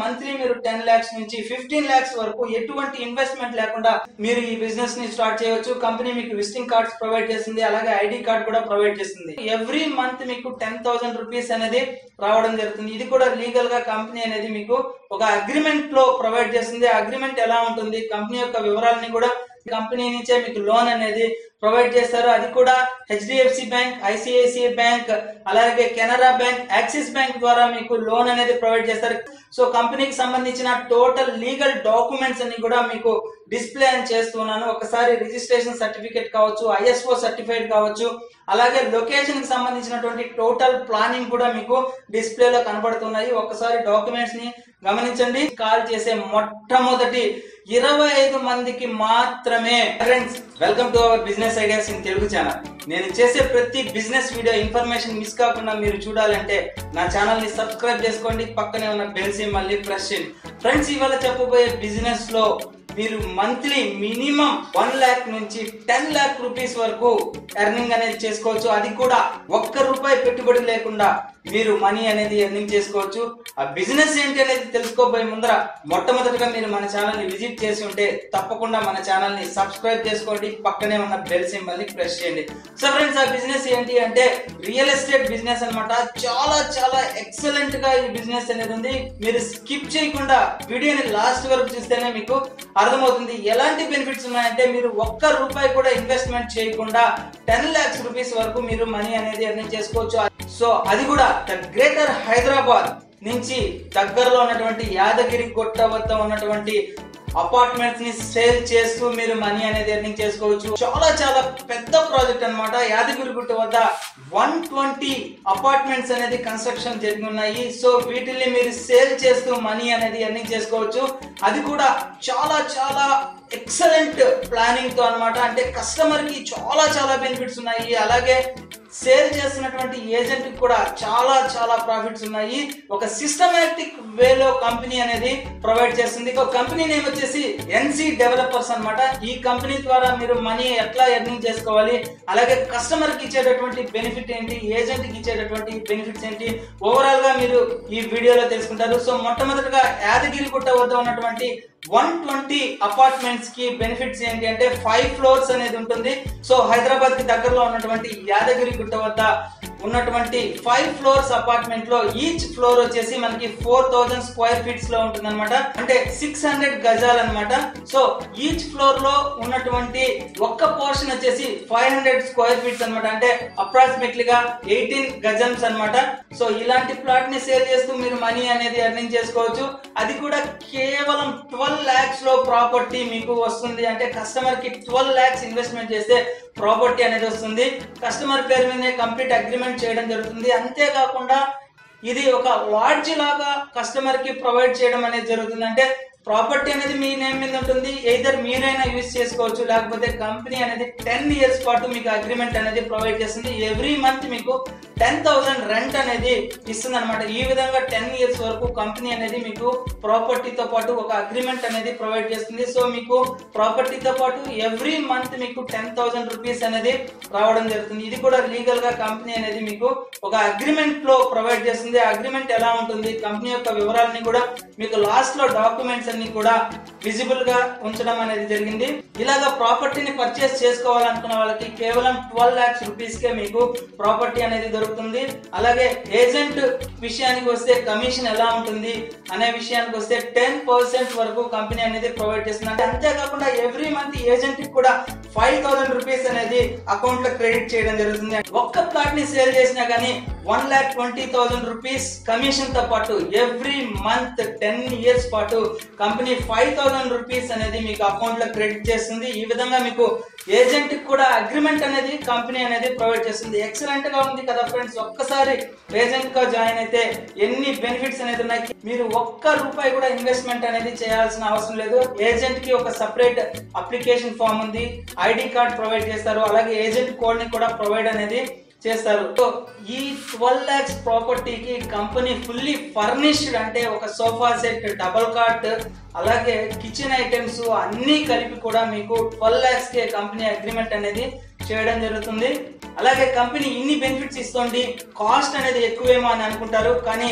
monthly మీరు ten lakhs నుంచి fifteen lakhs వరకు ఎటువంటి ఇన్వెస్ట్మెంట్ లేకుండా మీరు ఈ బిజినెస్ ని స్టార్ట్ చేయవచ్చు కంపెనీ మీకు విజిటింగ్ కార్డ్స్ ప్రొవైడ్ చేస్తుంది అలాగే ఐడి కార్డ్ కూడా ప్రొవైడ్ చేస్తుంది ఎవ్రీ మంత్ మీకు టెన్ థౌసండ్ రూపీస్ అనేది రావడం జరుగుతుంది ఇది కూడా లీగల్ గా కంపెనీ అనేది మీకు ఒక అగ్రిమెంట్ లో ప్రొవైడ్ చేస్తుంది అగ్రిమెంట్ ఎలా ఉంటుంది కంపెనీ యొక్క వివరాలని కూడా కంపెనీ నుంచే మీకు లోన్ అనేది ప్రొవైడ్ చేస్తారు అది కూడా హెచ్డిఎఫ్సి బ్యాంక్ ఐసిఐసిఐ బ్యాంక్ అలాగే కెనరా బ్యాంక్ యాక్సిస్ బ్యాంక్ ద్వారా మీకు లోన్ అనేది ప్రొవైడ్ చేస్తారు సో కంపెనీకి సంబంధించిన టోటల్ లీగల్ డాక్యుమెంట్స్ అన్ని కూడా మీకు డిస్ప్లే అని చేస్తున్నాను ఒకసారి రిజిస్ట్రేషన్ సర్టిఫికేట్ కావచ్చు ఐఎస్ఓ సర్టిఫైడ్ కావచ్చు అలాగే లొకేషన్ కి సంబంధించినటువంటి టోటల్ ప్లానింగ్ కూడా మీకు డిస్ప్లేలో కనబడుతున్నాయి ఒకసారి డాక్యుమెంట్స్ ని గమనించండి కాల్ చేసే మొట్టమొదటి ఇరవై ఐదు మందికి మాత్రమే friends welcome to our business ideas in Telugu channel నేను చేసే ప్రతి బిజినెస్ వీడియో ఇన్ఫర్మేషన్ మిస్ కాకుండా మీరు చూడాలంటే నా ఛానల్ ని సబ్స్క్రైబ్ చేసుకోండి పక్కనే ఉన్న బెల్ సింబల్ మళ్ళీ ప్రెస్ చేయండి ఫ్రెండ్స్ ఇవాళ చెప్పబోయే బిజినెస్ లో మీరు మంత్లీ మినిమం వన్ ల్యాక్ నుంచి టెన్ ల్యాక్ రూపీస్ వరకు ఎర్నింగ్ అనేది చేసుకోవచ్చు అది కూడా ఒక్క రూపాయి పెట్టుబడి లేకుండా మీరు మనీ అనేది ఎర్నింగ్ చేసుకోవచ్చు ఆ బిజినెస్ ఏంటి అనేది తెలుసుకోబోయే ముందర మొట్టమొదటిగా మీరు మన ఛానల్ ని విజిట్ చేసి ఉంటే తప్పకుండా మన ఛానల్ ని సబ్స్క్రైబ్ చేసుకోండి పక్కనే ఉన్న బెల్ సింబల్ ని ప్రెస్ చేయండి సో ఫ్రెండ్స్ ఆ బిజినెస్ ఏంటి అంటే రియల్ ఎస్టేట్ బిజినెస్ అన్నమాట చాలా చాలా ఎక్సలెంట్ గా ఈ బిజినెస్ అనేది ఉంది మీరు స్కిప్ చేయకుండా వీడియోని లాస్ట్ వరకు చూస్తేనే మీకు అర్థమవుతుంది ఎలాంటి బెనిఫిట్స్ ఉన్నాయంటే మీరు ఒక్క రూపాయి కూడా ఇన్వెస్ట్మెంట్ చేయకుండా టెన్ లాక్స్ రూపీస్ వరకు మీరు మనీ అనేది ఎర్నింగ్ చేసుకోవచ్చు సో అది కూడా ద గ్రేటర్ హైదరాబాద్ నుంచి దగ్గరలో ఉన్నటువంటి యాదగిరి గుట్ట వద్ద ఉన్నటువంటి అపార్ట్మెంట్స్ ని సేల్ చేస్తూ మీరు మనీ అనేది ఎర్నింగ్ చేసుకోవచ్చు చాలా చాలా పెద్ద ప్రాజెక్ట్ అన్నమాట యాదగిరి గుట్ట వద్ద వన్ ట్వంటీ అపార్ట్మెంట్స్ అనేది కన్స్ట్రక్షన్ జరిగి ఉన్నాయి సో వీటిని మీరు సేల్ చేస్తూ మనీ అనేది ఎర్నింగ్ చేసుకోవచ్చు అది కూడా చాలా చాలా ఎక్సలెంట్ ప్లానింగ్ తో అన్నమాట అంటే కస్టమర్ కి చాలా చాలా బెనిఫిట్స్ ఉన్నాయి అలాగే సేల్ చేస్తున్నటువంటి ఏజెంట్ కి కూడా చాలా చాలా ప్రాఫిట్స్ ఉన్నాయి ఒక సిస్టమేటిక్ వేలో కంపెనీ అనేది ప్రొవైడ్ చేస్తుంది ఒక కంపెనీ నేమ్ వచ్చేసి ఎన్సి డెవలపర్స్ అన్నమాట ఈ కంపెనీ ద్వారా మీరు మనీ ఎట్లా ఎర్నింగ్ చేసుకోవాలి అలాగే కస్టమర్ కి ఇచ్చేటటువంటి బెనిఫిట్ ఏంటి ఏజెంట్ కి ఇచ్చేటటువంటి బెనిఫిట్స్ ఏంటి ఓవరాల్ గా మీరు ఈ వీడియోలో తెలుసుకుంటారు సో మొట్టమొదటిగా యాదగిరిగుట్ట వద్ద ఉన్నటువంటి వన్ ట్వంటీ అపార్ట్మెంట్స్ కి బెనిఫిట్స్ ఏంటి అంటే ఫైవ్ ఫ్లోర్స్ అనేది ఉంటుంది సో హైదరాబాద్ కి దగ్గరలో ఉన్నటువంటి యాదగిరి గుట్ట వద్ద ఉన్నటువంటి ఫైవ్ ఫ్లోర్స్ అపార్ట్మెంట్ లో ఈచ్ ఫ్లోర్ వచ్చేసి మనకి ఫోర్ థౌజండ్ స్క్వేర్ ఫీట్స్ లో ఉంటుంది అనమాట అంటే సిక్స్ హండ్రెడ్ గజాలు అనమాట సో ఈచ్ ఫ్లోర్ లో ఉన్నటువంటి ఒక్క పోర్షన్ వచ్చేసి ఫైవ్ హండ్రెడ్ స్క్వేర్ ఫీట్స్ అనమాట అంటే అప్రాక్సిమేట్లీ గా ఎయిటీన్ గజమ్స్ అన్నమాట సో ఇలాంటి ప్లాట్ ని సేల్ చేస్తూ మీరు మనీ అనేది ఎర్నింగ్ చేసుకోవచ్చు అది కూడా కేవలం ట్వెల్వ్ లాక్స్ లో ప్రాపర్టీ మీకు వస్తుంది అంటే కస్టమర్ కి ట్వెల్వ్ లాక్స్ ఇన్వెస్ట్మెంట్ చేస్తే ప్రాపర్టీ అనేది వస్తుంది కస్టమర్ పేరు మీదనే కంప్లీట్ అగ్రిమెంట్ చేయడం జరుగుతుంది అంతేకాకుండా ఇది ఒక లాడ్జ్ లాగా కస్టమర్ కి ప్రొవైడ్ చేయడం అనేది జరుగుతుంది అంటే ప్రాపర్టీ అనేది మీ నేమ్ మీద ఉంటుంది ఎయిదర్ మీరైనా యూజ్ చేసుకోవచ్చు లేకపోతే కంపెనీ అనేది టెన్ ఇయర్స్ పాటు మీకు అగ్రిమెంట్ అనేది ప్రొవైడ్ చేస్తుంది ఎవ్రీ మంత్ మీకు టెన్ థౌసండ్ రెంట్ అనేది ఇస్తుంది అనమాట ఈ విధంగా టెన్ ఇయర్స్ వరకు కంపెనీ అనేది మీకు ప్రాపర్టీతో పాటు ఒక అగ్రిమెంట్ అనేది ప్రొవైడ్ చేస్తుంది సో మీకు ప్రాపర్టీతో పాటు ఎవ్రీ మంత్ మీకు టెన్ థౌసండ్ రూపీస్ అనేది రావడం జరుగుతుంది ఇది కూడా లీగల్ గా కంపెనీ అనేది మీకు ఒక అగ్రిమెంట్ లో ప్రొవైడ్ చేస్తుంది అగ్రిమెంట్ ఎలా ఉంటుంది కంపెనీ యొక్క వివరాలని కూడా మీకు లాస్ట్ లో డాక్యుమెంట్స్ అన్ని కూడా విజిబుల్ గా ఉంచడం అనేది జరిగింది ఇలాగా ప్రాపర్టీని పర్చేస్ చేసుకోవాలనుకున్న వాళ్ళకి కేవలం ట్వెల్వ్ లాక్స్ రూపీస్ కే మీకు ప్రాపర్టీ అనేది దొరుకుతుంది అలాగే ఏజెంట్ విషయానికి వస్తే కమిషన్ ఎలా ఉంటుంది అనే విషయానికి వస్తే టెన్ పర్సెంట్ వరకు కంపెనీ అనేది ప్రొవైడ్ చేస్తుంది అంటే అంతేకాకుండా ఎవ్రీ మంత్ ఏజెంట్ కి కూడా ఫైవ్ థౌసండ్ రూపీస్ అనేది అకౌంట్ లో క్రెడిట్ చేయడం జరుగుతుంది ఒక్క ప్లాట్ ని సేల్ చేసినా కానీ one lakh twenty thousand rupees commission తో పాటు ఎవ్రీ మంత్ టెన్ ఇయర్స్ పాటు కంపెనీ ఫైవ్ థౌసండ్ రూపీస్ అనేది మీకు అకౌంట్ లో క్రెడిట్ చేస్తుంది ఈ విధంగా మీకు ఏజెంట్ కి కూడా అగ్రిమెంట్ అనేది కంపెనీ అనేది ప్రొవైడ్ చేస్తుంది ఎక్సలెంట్ గా ఉంది కదా ఫ్రెండ్స్ ఒక్కసారి ఏజెంట్ గా జాయిన్ అయితే ఎన్ని బెనిఫిట్స్ అనేది ఉన్నాయి మీరు ఒక్క రూపాయి కూడా ఇన్వెస్ట్మెంట్ అనేది చేయాల్సిన అవసరం లేదు ఏజెంట్ కి ఒక సపరేట్ అప్లికేషన్ ఫామ్ ఉంది ఐడి కార్డ్ ప్రొవైడ్ చేస్తారు అలాగే ఏజెంట్ కోడ్ ని కూడా ప్రొవైడ్ అనేది చేస్తారు సో ఈ ట్వెల్వ్ ల్యాక్స్ ప్రాపర్టీకి కంపెనీ ఫుల్లీ ఫర్నిష్డ్ అంటే ఒక సోఫా సెట్ డబల్ కాట్ అలాగే కిచెన్ ఐటమ్స్ అన్నీ కలిపి కూడా మీకు ట్వెల్వ్ ల్యాక్స్ కి కంపెనీ అగ్రిమెంట్ అనేది చేయడం జరుగుతుంది అలాగే కంపెనీ ఇన్ని బెనిఫిట్స్ ఇస్తుంది కాస్ట్ అనేది ఎక్కువేమో అని అనుకుంటారు కానీ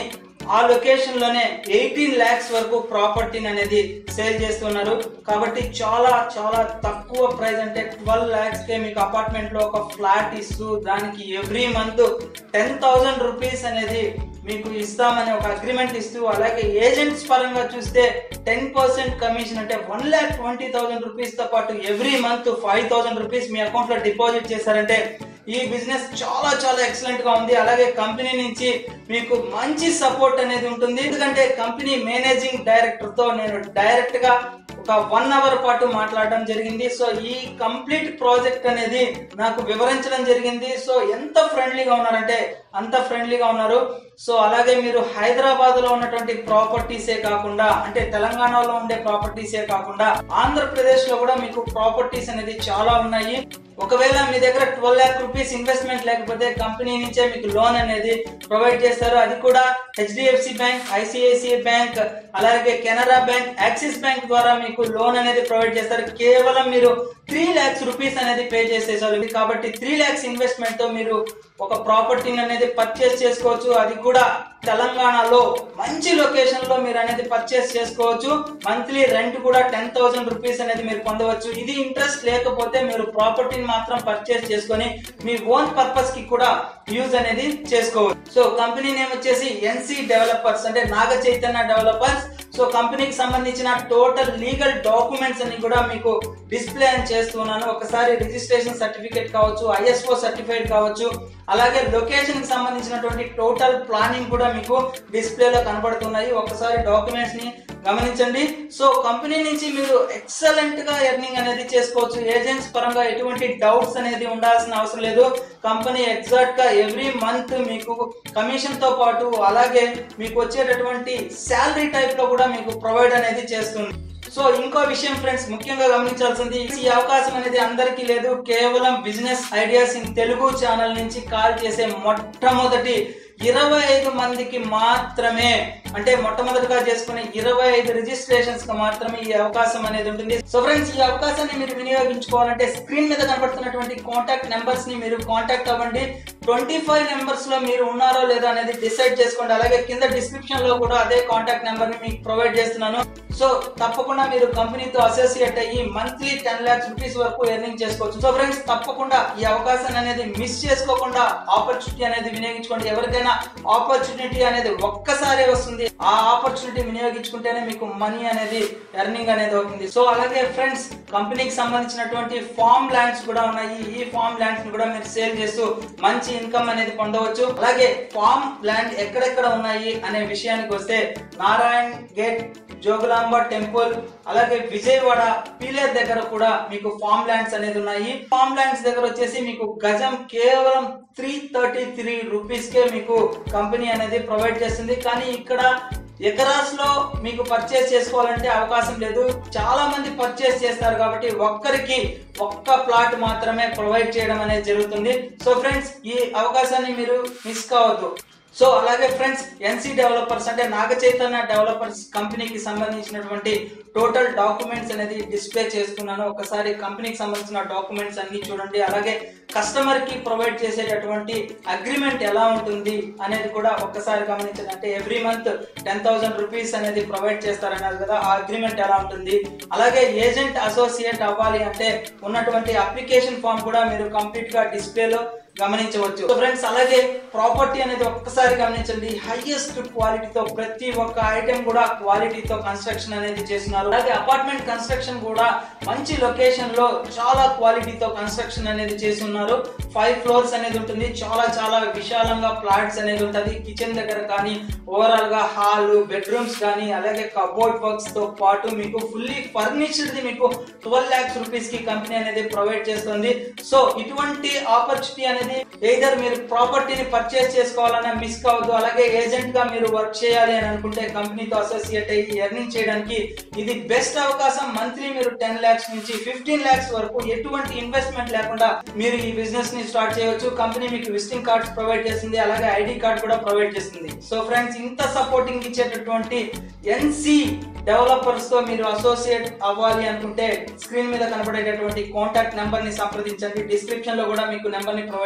ఆ లొకేషన్ లోనే ఎయిటీన్ ల్యాక్స్ వరకు ప్రాపర్టీని అనేది సేల్ చేస్తున్నారు కాబట్టి చాలా చాలా తక్కువ ప్రైస్ అంటే ట్వెల్వ్ ల్యాక్స్ కే మీకు అపార్ట్మెంట్ లో ఒక ఫ్లాట్ ఇస్తూ దానికి every month ten thousand rupees అనేది మీకు ఇస్తామని ఒక అగ్రిమెంట్ ఇస్తూ అలాగే ఏజెంట్స్ పరంగా చూస్తే టెన్ పర్సెంట్ కమిషన్ అంటే one lakh twenty thousand rupees తో పాటు every month five thousand rupees మీ అకౌంట్ లో డిపాజిట్ చేశారంటే ఈ బిజినెస్ చాలా చాలా ఎక్సలెంట్ గా ఉంది అలాగే కంపెనీ నుంచి మీకు మంచి సపోర్ట్ అనేది ఉంటుంది ఎందుకంటే కంపెనీ మేనేజింగ్ డైరెక్టర్ తో నేను డైరెక్ట్ గా ఒక వన్ అవర్ పాటు మాట్లాడడం జరిగింది సో ఈ కంప్లీట్ ప్రాజెక్ట్ అనేది నాకు వివరించడం జరిగింది సో ఎంత ఫ్రెండ్లీగా ఉన్నారంటే అంత ఫ్రెండ్లీగా ఉన్నారు సో అలాగే మీరు హైదరాబాద్ లో ఉన్నటువంటి ప్రాపర్టీసే కాకుండా అంటే తెలంగాణలో ఉండే ప్రాపర్టీసే కాకుండా ఆంధ్రప్రదేశ్ లో కూడా మీకు ప్రాపర్టీస్ అనేది చాలా ఉన్నాయి ఒకవేళ మీ దగ్గర ట్వెల్వ్ ల్యాక్ రూపీస్ ఇన్వెస్ట్మెంట్ లేకపోతే కంపెనీ నుంచే మీకు లోన్ అనేది ప్రొవైడ్ చేస్తారు అది కూడా హెచ్డిఎఫ్సి బ్యాంక్ ఐసిఐసిఐ బ్యాంక్ అలాగే కెనరా బ్యాంక్ యాక్సిస్ బ్యాంక్ ద్వారా మీకు లోన్ అనేది ప్రొవైడ్ చేస్తారు కేవలం మీరు త్రీ ల్యాక్స్ రూపీస్ అనేది పే చేసేసారు కాబట్టి త్రీ ల్యాక్స్ ఇన్వెస్ట్మెంట్ తో మీరు ఒక ప్రాపర్టీని అనేది పర్చేస్ చేసుకోవచ్చు అది కూడా తెలంగాణలో మంచి లొకేషన్ లో మీరు అనేది పర్చేస్ చేసుకోవచ్చు మంత్లీ రెంట్ కూడా టెన్ థౌసండ్ రూపీస్ అనేది మీరు పొందవచ్చు ఇది ఇంట్రెస్ట్ లేకపోతే మీరు ప్రాపర్టీని మాత్రం పర్చేస్ చేసుకొని మీ ఓన్ పర్పస్ కి కూడా యూజ్ అనేది చేసుకోవచ్చు సో కంపెనీ నేమ్ వచ్చేసి ఎన్సి డెవలపర్స్ అంటే నాగ చైతన్య డెవలపర్స్ సో కంపెనీకి సంబంధించిన టోటల్ లీగల్ డాక్యుమెంట్స్ అన్ని కూడా మీకు డిస్ప్లే అని చేస్తున్నాను ఒకసారి రిజిస్ట్రేషన్ సర్టిఫికేట్ కావచ్చు ఐఎస్ఓ సర్టిఫైడ్ కావచ్చు అలాగే లొకేషన్ కి సంబంధించినటువంటి టోటల్ ప్లానింగ్ కూడా మీకు డిస్ప్లేలో కనబడుతున్నాయి ఒకసారి డాక్యుమెంట్స్ ని గమనించండి సో కంపెనీ నుంచి మీరు ఎక్సలెంట్ గా ఎర్నింగ్ అనేది చేసుకోవచ్చు ఏజెంట్స్ పరంగా ఎటువంటి డౌట్స్ అనేది ఉండాల్సిన అవసరం లేదు కంపెనీ ఎగ్జాక్ట్ గా ఎవ్రీ మంత్ మీకు కమిషన్ తో పాటు అలాగే మీకు వచ్చేటటువంటి శాలరీ టైప్ లో కూడా మీకు ప్రొవైడ్ అనేది చేస్తుంది సో ఇంకో విషయం ఫ్రెండ్స్ ముఖ్యంగా గమనించాల్సింది ఈ అవకాశం అనేది అందరికీ లేదు కేవలం business ideas in Telugu channel నుంచి కాల్ చేసే మొట్టమొదటి ఇరవై ఐదు మందికి మాత్రమే అంటే మొట్టమొదటిగా చేసుకునే ఇరవై ఐదు రిజిస్ట్రేషన్స్ కి మాత్రమే ఈ అవకాశం అనేది ఉంటుంది సో ఫ్రెండ్స్ ఈ అవకాశాన్ని మీరు వినియోగించుకోవాలంటే స్క్రీన్ మీద కనబడుతున్నటువంటి కాంటాక్ట్ నెంబర్స్ ని మీరు కాంటాక్ట్ అవ్వండి ట్వంటీ ఫైవ్ నెంబర్స్ లో మీరు ఉన్నారో లేదో అనేది డిసైడ్ చేసుకోండి అలాగే కింద డిస్క్రిప్షన్ లో కూడా అదే కాంటాక్ట్ నెంబర్ ని మీకు ప్రొవైడ్ చేస్తున్నాను సో తప్పకుండా మీరు కంపెనీతో అసోసియేట్ అయ్యి మంత్లీ టెన్ లాక్స్ రూపీస్ వరకు ఎర్నింగ్ చేసుకోవచ్చు సో ఫ్రెండ్స్ తప్పకుండా ఈ అవకాశాన్ని అనేది మిస్ చేసుకోకుండా ఆపర్చునిటీ అనేది వినియోగించుకోండి ఎవరికైనా ఆపర్చునిటీ అనేది ఒక్కసారి వస్తుంది ఆ ఆపర్చునిటీ వినియోగించుకుంటేనే మీకు మనీ అనేది ఎర్నింగ్ అనేది అవుతుంది సో అలాగే ఫ్రెండ్స్ కంపెనీకి సంబంధించినటువంటి ఫామ్ ల్యాండ్స్ కూడా ఉన్నాయి ఈ ఫామ్ ల్యాండ్స్ ని కూడా మీరు సేల్ చేస్తూ మంచి ఇన్కమ్ అనేది పొందవచ్చు అలాగే ఫామ్ ల్యాండ్ ఎక్కడెక్కడ ఉన్నాయి అనే విషయానికి వస్తే నారాయణ్ గేట్ జోగులాంబ టెంపుల్ అలాగే విజయవాడ పీలేర్ దగ్గర కూడా మీకు ఫామ్ ల్యాండ్స్ అనేది ఉన్నాయి ఫామ్ ల్యాండ్స్ దగ్గర వచ్చేసి మీకు గజం కేవలం త్రీ థర్టీ త్రీ రూపీస్ కే మీకు కంపెనీ అనేది ప్రొవైడ్ చేస్తుంది కానీ ఇక్కడ ఎకరాస్ లో మీకు పర్చేస్ చేసుకోవాలంటే అవకాశం లేదు చాలా మంది పర్చేస్ చేస్తారు కాబట్టి ఒక్కరికి ఒక్క ప్లాట్ మాత్రమే ప్రొవైడ్ చేయడం అనేది జరుగుతుంది సో ఫ్రెండ్స్ ఈ అవకాశాన్ని మీరు మిస్ కావద్దు సో అలాగే ఫ్రెండ్స్ ఎన్సీ డెవలపర్స్ అంటే నాగ చైతన్య డెవలపర్స్ కంపెనీకి సంబంధించినటువంటి టోటల్ డాక్యుమెంట్స్ అనేది డిస్ప్లే చేస్తున్నాను ఒకసారి కంపెనీకి సంబంధించిన డాక్యుమెంట్స్ అన్ని చూడండి అలాగే కస్టమర్ కి ప్రొవైడ్ చేసేటటువంటి అగ్రిమెంట్ ఎలా ఉంటుంది అనేది కూడా ఒక్కసారి గమనించండి అంటే every month ten thousand rupees అనేది ప్రొవైడ్ చేస్తారన్నారు కదా ఆ అగ్రిమెంట్ ఎలా ఉంటుంది అలాగే ఏజెంట్ అసోసియేట్ అవ్వాలి అంటే ఉన్నటువంటి అప్లికేషన్ ఫామ్ కూడా మీరు కంప్లీట్ గా డిస్ప్లేలో గమనించవచ్చు సో ఫ్రెండ్స్ అలాగే ప్రాపర్టీ అనేది ఒక్కసారి గమనించండి హైయెస్ట్ క్వాలిటీతో ప్రతి ఒక్క ఐటెం కూడా క్వాలిటీతో కన్స్ట్రక్షన్ అనేది చేస్తున్నారు అలాగే అపార్ట్మెంట్ కన్స్ట్రక్షన్ కూడా మంచి లొకేషన్ లో చాలా క్వాలిటీతో కన్స్ట్రక్షన్ అనేది చేసి ఉన్నారు ఫైవ్ ఫ్లోర్స్ అనేది ఉంటుంది చాలా చాలా విశాలంగా ప్లాట్స్ అనేది ఉంటుంది కిచెన్ దగ్గర కానీ ఓవరాల్ గా హాల్ బెడ్రూమ్స్ కానీ అలాగే కబోర్డ్ వర్క్స్ తో పాటు మీకు ఫుల్లీ ఫర్నిచర్డ్ ది మీకు ట్వెల్వ్ లాక్స్ రూపీస్ కి కంపెనీ అనేది ప్రొవైడ్ చేస్తుంది సో ఇటువంటి ఆపర్చునిటీ అనేది ఎయిదర్ మీరు ప్రాపర్టీని పర్చేస్ చేసుకోవాలన్నా మిస్ కావద్దు అలాగే ఏజెంట్ గా మీరు వర్క్ చేయాలి అని అనుకుంటే కంపెనీతో అసోసియేట్ అయ్యి ఎర్నింగ్ చేయడానికి ఇది బెస్ట్ అవకాశం మంత్లీ మీరు టెన్ లాక్స్ నుంచి ఫిఫ్టీన్ లాక్స్ వరకు ఎటువంటి ఇన్వెస్ట్మెంట్ లేకుండా మీరు ఈ బిజినెస్ ని స్టార్ట్ చేయవచ్చు కంపెనీ మీకు విజిటింగ్ కార్డ్స్ ప్రొవైడ్ చేస్తుంది అలాగే ఐడి కార్డ్ కూడా ప్రొవైడ్ చేస్తుంది సో ఫ్రెండ్స్ ఇంత సపోర్టింగ్ ఇచ్చేటటువంటి ఎన్సి డెవలపర్స్ తో మీరు అసోసియేట్ అవ్వాలి అనుకుంటే స్క్రీన్ మీద కనబడేటటువంటి కాంటాక్ట్ నెంబర్ ని సంప్రదించండి డిస్క్రిప్షన్ లో కూడా మీకు నెంబర్ ని ప్రొవైడ్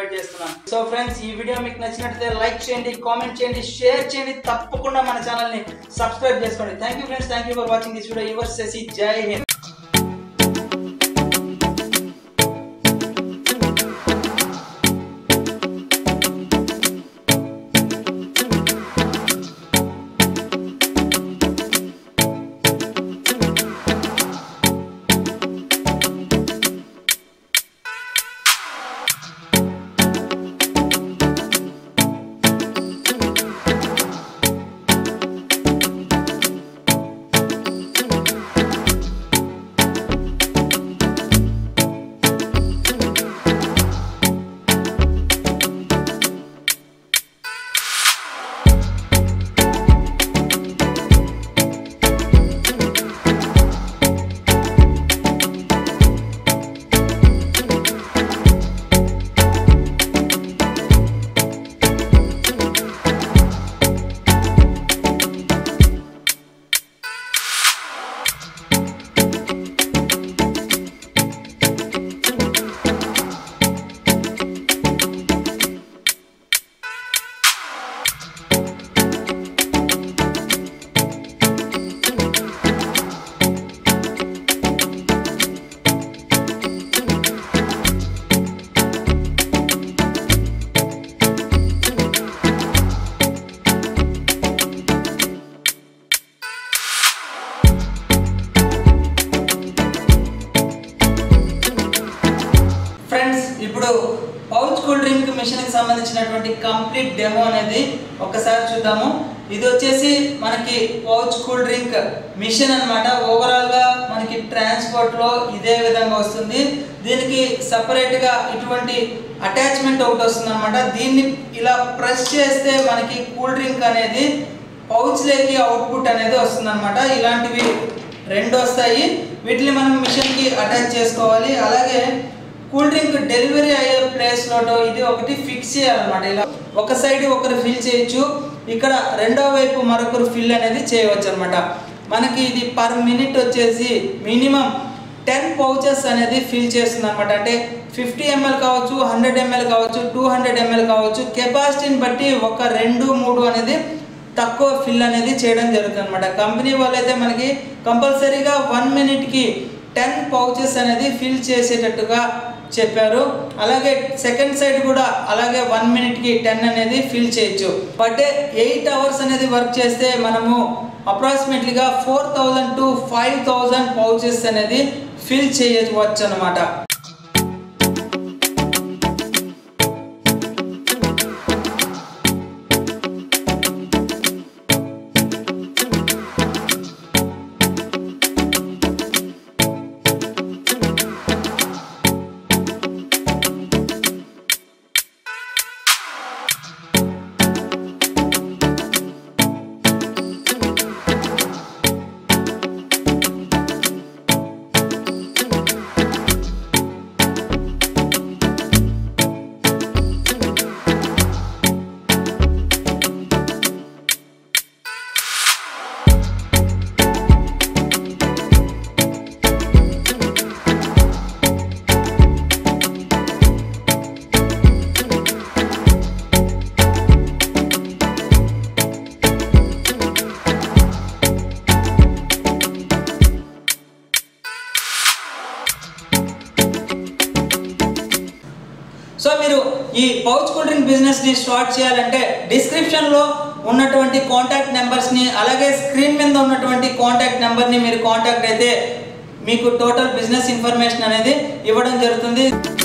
ప్రొవైడ్ చేస్తున్నాను సో ఫ్రెండ్స్ ఈ వీడియో మీకు నచ్చినట్లయితే లైక్ చేయండి కామెంట్ చేయండి షేర్ చేయండి తప్పకుండా మన ఛానల్ ని సబ్స్క్రైబ్ చేసుకోండి thank you friends thank you for watching this video your Sasi Jai Hind friends ఇప్పుడు పౌచ్ కూల్ డ్రింక్ మిషన్ కి సంబంధించినటువంటి కంప్లీట్ డెమో అనేది ఒక్కసారి చూద్దాము ఇది వచ్చేసి మనకి పౌచ్ కూల్ డ్రింక్ మిషన్ అన్నమాట ఓవరాల్ గా మనకి ట్రాన్స్పోర్ట్ లో ఇదే విధంగా వస్తుంది దీనికి సపరేట్ గా ఇటువంటి అటాచ్మెంట్ ఒకటి వస్తుంది అనమాట దీన్ని ఇలా ప్రెస్ చేస్తే మనకి కూల్ డ్రింక్ అనేది పౌచ్ లేకి అవుట్పుట్ అనేది వస్తుంది అనమాట ఇలాంటివి రెండు వస్తాయి వీటిని మనం మిషన్ కి అటాచ్ చేసుకోవాలి అలాగే కూల్ డ్రింక్ డెలివరీ అయ్యే ప్లేస్ లోటో ఇది ఒకటి ఫిక్స్ చేయాలన్నమాట ఇలా ఒక సైడ్ ఒకరు ఫిల్ చేయొచ్చు ఇక్కడ రెండో వైపు మరొకరు ఫిల్ అనేది చేయవచ్చు అనమాట మనకి ఇది పర్ మినిట్ వచ్చేసి మినిమం టెన్ పౌచెస్ అనేది ఫిల్ చేస్తుంది అనమాట అంటే ఫిఫ్టీ ఎంఎల్ కావచ్చు హండ్రెడ్ ఎంఎల్ కావచ్చు టూ హండ్రెడ్ ఎంఎల్ కావచ్చు కెపాసిటీని బట్టి ఒక రెండు మూడు అనేది తక్కువ ఫిల్ అనేది చేయడం జరుగుతుంది అనమాట కంపెనీ వాళ్ళు అయితే మనకి కంపల్సరీగా వన్ మినిట్కి టెన్ పౌచెస్ అనేది ఫిల్ చేసేటట్టుగా చెప్పారు అలాగే సెకండ్ సైడ్ కూడా అలాగే వన్ మినిట్కి టెన్ అనేది ఫిల్ చేయొచ్చు పర్ డే ఎయిట్ అవర్స్ అనేది వర్క్ చేస్తే మనము అప్రాక్సిమేట్లీగా four thousand to five thousand pouches అనేది ఫిల్ చేయవచ్చు అనమాట సో మీరు ఈ పౌచ్ కూల్ డ్రింక్ బిజినెస్ ని స్టార్ట్ చేయాలంటే డిస్క్రిప్షన్ లో ఉన్నటువంటి కాంటాక్ట్ నెంబర్స్ ని అలాగే స్క్రీన్ మీద ఉన్నటువంటి కాంటాక్ట్ నెంబర్ ని మీరు కాంటాక్ట్ అయితే మీకు టోటల్ బిజినెస్ ఇన్ఫర్మేషన్ అనేది ఇవ్వడం జరుగుతుంది